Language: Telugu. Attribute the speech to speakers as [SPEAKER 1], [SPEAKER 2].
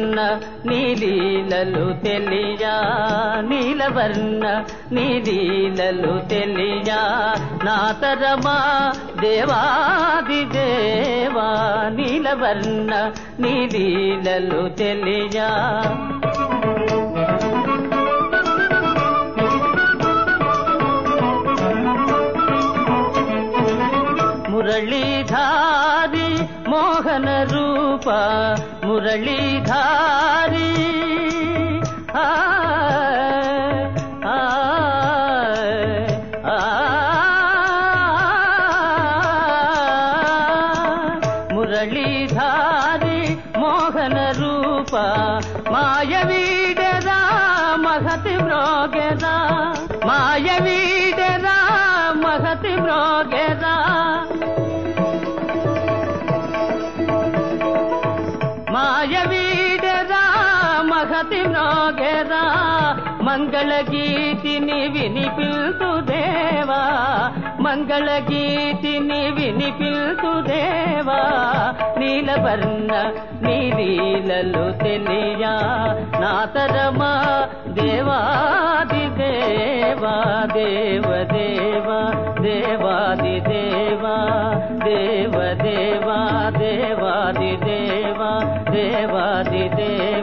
[SPEAKER 1] నీలవర్ణ నీలీలలు తెలియా నీలవర్ణ నీలీలలు తెలియా నాతరమా దేవాది దేవా నీలవర్ణ నీలీలలు తెలియా మురళీధారి మోహన రూప మురళీధారి ఆ, ఆ, ఆ, మురళీధారి మోహన రూప మాయవీడరా మహతి మ్రోగెరా మాయవీడరా మహతి మ్రోగెరా మాయవీడరా మహతి మ్రోగెరా మంగళ గీతిని వినిపిల్తు దేవా మంగళ గీతిని వినిపిల్తు దేవా నీలవర్ణ నీలీలలు తెలియా నాతరమా దేవాది దేవా దేవ దేవా దేవాది దేవా దేవ దేవా దేవాది దేవా దేవాది దేవా